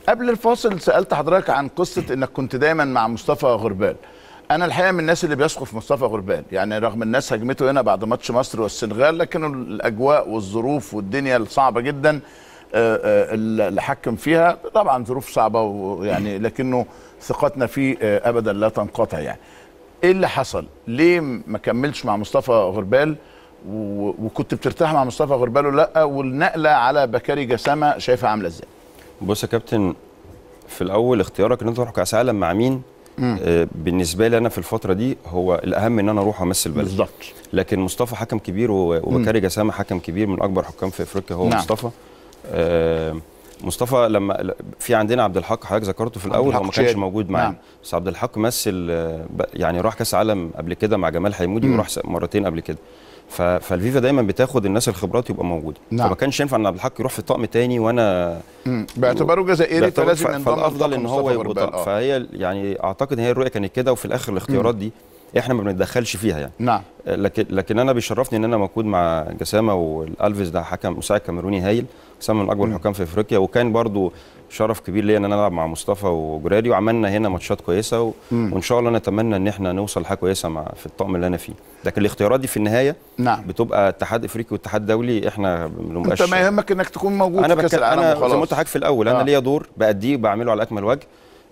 قبل الفاصل سالت حضرتك عن قصه انك كنت دايما مع مصطفى غربال انا الحقيقه من الناس اللي بيثقوا في مصطفى غربال يعني رغم الناس هجمته هنا بعد ماتش مصر والسنغال لكن الاجواء والظروف والدنيا الصعبه جدا آه، آه، اللي حكم فيها طبعا ظروف صعبه ويعني لكنه ثقتنا فيه آه، ابدا لا تنقطع يعني ايه اللي حصل ليه ما كملش مع مصطفى غربال و- وكنت بترتاح مع مصطفى غربال ولا لا والنقله على بكاري جسامه شايفها عامله ازاي بص يا كابتن في الاول اختيارك ان انت تروح كاس عالم مع مين آه بالنسبه لي انا في الفتره دي هو الاهم ان انا اروح امثل بلدي بالظبط لكن مصطفى حكم كبير و- وبكاري جسامه حكم كبير من اكبر حكام في افريقيا هو نعم. مصطفى آه مصطفى لما في عندنا عبد الحق حضرتك ذكرته في عبد الاول هو الحق ما كانش شادي. موجود معانا نعم. بس عبد الحق مثل آه، ب- يعني راح كاس عالم قبل كده مع جمال حيمودي وراح س- مرتين قبل كده ف- فالفيفا دايما بتاخد الناس الخبرات يبقى موجوده نعم. فما كانش ينفع ان عبد الحق يروح في طقم تاني وانا مم. باعتباره جزائري باعتبار فلازم ف- ينضم فالافضل لطاقم ان هو مصطفى يبقى غربال. طاقم. آه. فهي يعني اعتقد ان هي الرؤيه كانت كده وفي الاخر الاختيارات دي احنا ما بنتدخلش فيها يعني نعم لكن لكن انا بيشرفني ان انا موجود مع جسامه والالفيس ده حكم مساعد كاميروني هايل جسامه من اكبر الحكام في افريقيا وكان برضو شرف كبير ليا ان انا العب مع مصطفى وجراري وعملنا هنا ماتشات كويسه و... وان شاء الله نتمنى ان احنا نوصل لحاجه كويسه مع في الطقم اللي انا فيه لكن الاختيارات دي في النهايه نعم بتبقى اتحاد افريقي واتحاد دولي احنا ما انت بنبقاش ما يهمك انك تكون موجود انا في كاس بتكلم العالم انا زي ما وخلاص قلت لحضرتك في الاول انا آه. ليا دور باديه بعمله على اكمل وجه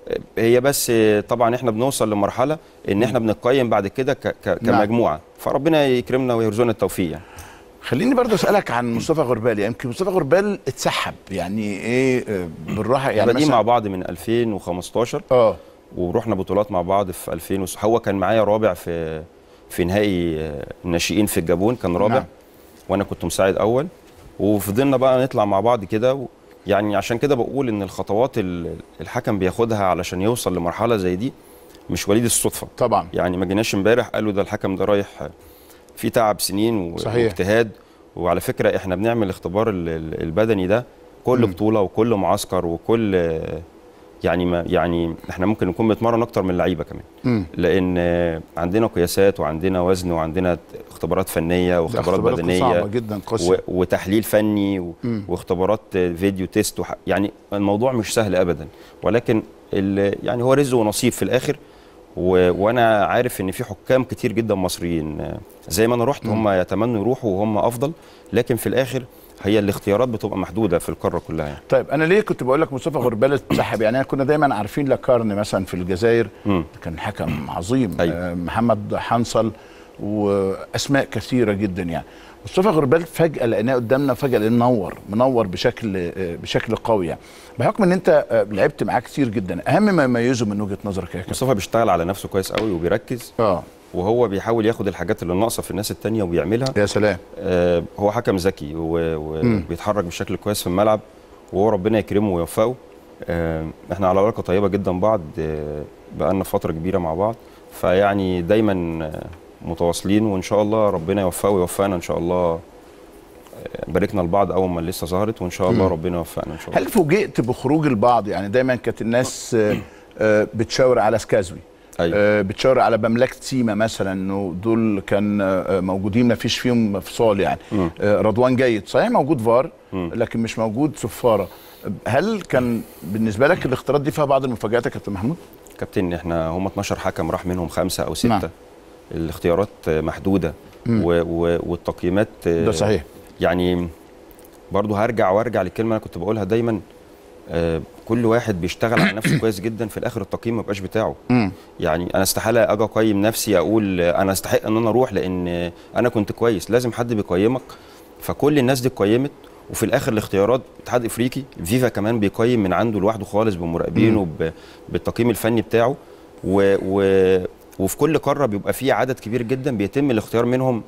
هي بس طبعا احنا بنوصل لمرحله ان احنا بنقيم بعد كده ك- ك- نعم. كمجموعه فربنا يكرمنا ويرزقنا التوفيق يعني خليني برضه اسالك عن مصطفى غربال يعني يمكن مصطفى غربال اتسحب يعني ايه آه، بالراحه يعني يعني بادئين مثلا مع بعض من 2015 اه ورحنا بطولات مع بعض في 2000 وس- هو كان معايا رابع في في نهائي آه، الناشئين في الجابون كان رابع نعم. وانا كنت مساعد اول وفضلنا بقى نطلع مع بعض كده و... يعني عشان كده بقول ان الخطوات ال- الحكم بياخدها علشان يوصل لمرحله زي دي مش وليد الصدفه طبعا يعني ما جيناش امبارح قالوا ده الحكم ده رايح في تعب سنين و- صحيح. واجتهاد وعلى فكره احنا بنعمل الاختبار ال- ال- البدني ده كل مم. بطوله وكل معسكر وكل يعني ما يعني احنا ممكن نكون بنتمرن اكتر من اللعيبه كمان مم. لان عندنا قياسات وعندنا وزن وعندنا اختبارات فنيه ده واختبارات اختبارات بدنيه صعبه جدا و- قاسيه وتحليل فني و- مم. واختبارات فيديو تيست وح... يعني الموضوع مش سهل ابدا ولكن ال... يعني هو رزق ونصيب في الاخر و... وانا عارف ان في حكام كتير جدا مصريين آه، زي ما انا رحت هم يتمنوا يروحوا وهم افضل لكن في الاخر هي الاختيارات بتبقى محدوده في القاره كلها يعني. طيب انا ليه كنت بقول لك مصطفى غربال اتسحب يعني كنا دايما عارفين لاكارن مثلا في الجزائر مم. كان حكم عظيم أيوة. آه، محمد حنصل واسماء كثيره جدا يعني مصطفى غربال فجاه لقيناه قدامنا فجاه لقيناه منور منور بشكل آه، بشكل قوي يعني بحكم ان انت آه، لعبت معاه كتير جدا اهم ما يميزه من وجهه نظرك يا كابتن مصطفى بيشتغل على نفسه كويس قوي وبيركز اه وهو بيحاول ياخد الحاجات اللي ناقصه في الناس التانية وبيعملها يا سلام آه، هو حكم ذكي و- وبيتحرك بشكل كويس في الملعب وهو ربنا يكرمه ويوفقه آه، احنا على علاقه طيبه جدا بعض آه، بقالنا فتره كبيره مع بعض فيعني دايما آه، متواصلين وان شاء الله ربنا يوفقه ويوفقنا ان شاء الله آه، باركنا لبعض اول ما لسه ظهرت وان شاء الله مم. ربنا يوفقنا ان شاء الله هل فوجئت بخروج البعض يعني دايما كانت الناس آه، آه، بتشاور على سكازوي أيوة. آه، بتشاور على مملكه سيما مثلا انه دول كان آه، موجودين ما فيش فيهم فصال يعني مم. آه، رضوان جيد صحيح موجود فار مم. لكن مش موجود صفاره هل كان بالنسبه لك الاختيارات دي فيها بعض المفاجات يا كابتن محمود؟ كابتن احنا هم 12 حكم راح منهم خمسه او سته نعم. الاختيارات آه، محدوده مم. و و والتقييمات آه، ده صحيح يعني برضو هرجع وارجع للكلمه انا كنت بقولها دايما آه، كل واحد بيشتغل على نفسه كويس جدا في الاخر التقييم ما بيبقاش بتاعه مم. يعني انا استحاله اجي اقيم نفسي اقول آه، انا استحق ان انا اروح لان آه، انا كنت كويس لازم حد بيقيمك فكل الناس دي اتقيمت وفي الاخر الاختيارات اتحاد افريقي فيفا كمان بيقيم من عنده لوحده خالص بمراقبينه ب- بالتقييم الفني بتاعه و و وفي كل قاره بيبقى فيه عدد كبير جدا بيتم الاختيار منهم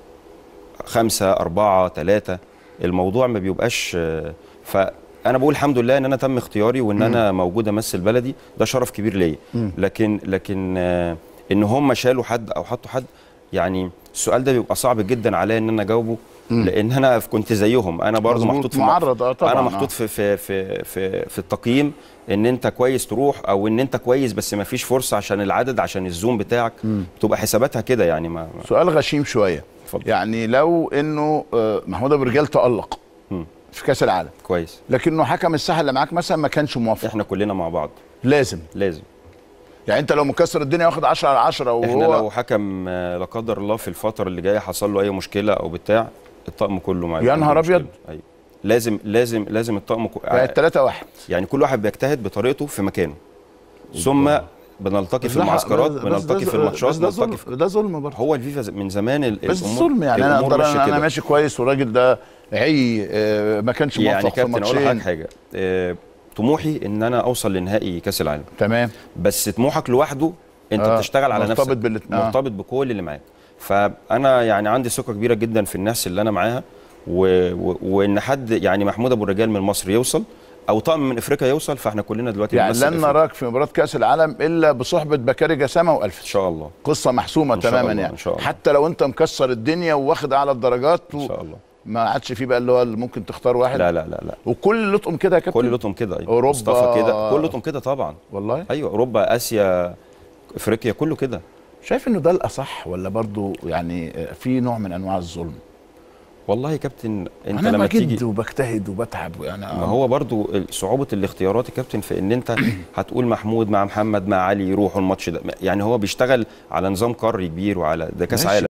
خمسة أربعة ثلاثة الموضوع ما بيبقاش آه، فأنا بقول الحمد لله إن أنا تم اختياري وإن أنا موجود أمثل بلدي ده شرف كبير ليا لكن لكن آه، إن هم شالوا حد أو حطوا حد يعني السؤال ده بيبقى صعب جدا عليا إن أنا أجاوبه لأن أنا كنت زيهم أنا برضه مظبوط، محطوط في معرض، آه، طبعاً، أنا آه. محطوط في في في في, في التقييم إن أنت كويس تروح أو إن أنت كويس بس ما فيش فرصة عشان العدد عشان الزوم بتاعك بتبقى حساباتها كده يعني ما ما- سؤال غشيم شويه اتفضل. يعني لو انه آه، محمود ابو رجال تالق مم. في كاس العالم كويس لكنه حكم الساحه اللي معاك مثلا ما كانش موافق احنا كلنا مع بعض لازم لازم يعني انت لو مكسر الدنيا واخد 10 على 10 احنا وهو لو حكم آه، لا قدر الله في الفتره اللي جايه حصل له اي مشكله او بتاع الطقم كله معاه يا نهار أبيض. ايوه لازم لازم لازم الطقم كو... بقت 3 1 يعني كل واحد بيجتهد بطريقته في مكانه ثم بنلتقي في المعسكرات بنلتقي في الماتشات ده بنلتقي ظلم في ده ظلم برضه هو الفيفا من زمان ال- بس الامور ظلم يعني انا الأمور أقدر ماشية انا, أنا كده. ماشي كويس والراجل ده عي آه، ما كانش موفق يعني في كابتن اقول لحضرتك ماتشين حاجه آه، طموحي ان انا اوصل لنهائي كاس العالم تمام بس طموحك لوحده انت آه، بتشتغل على مرتبط نفسك بالات- آه. مرتبط بكل اللي معاك فانا يعني عندي ثقه كبيره جدا في الناس اللي انا معاها و... و... وان حد يعني محمود ابو الرجال من مصر يوصل او طقم من افريقيا يوصل فاحنا كلنا دلوقتي يعني بنمثل لن أفريقيا. نراك في مباراه كاس العالم الا بصحبه بكاري جسامه ان والفت شاء الله قصه محسومه إن شاء تماما الله، يعني إن شاء الله. حتى لو انت مكسر الدنيا واخد اعلى الدرجات ان و... شاء الله ما عادش فيه بقى اللي هو اللي ممكن تختار واحد لا لا لا لا وكل لطم كده يا كابتن كل لطم كده ايوه أوروبا- مصطفى كده كل لطم كده طبعا والله ايوه اوروبا اسيا افريقيا كله كده شايف انه ده الاصح ولا برضو يعني آه، في نوع من انواع الظلم والله يا كابتن انت انا لما بجد تيجي وبجتهد وبتعب يعني ما هو برضو صعوبة الاختيارات يا كابتن في ان انت هتقول محمود مع محمد مع علي يروحوا الماتش ده يعني هو بيشتغل على نظام قاري كبير وعلى ده كاس ماشي. عالم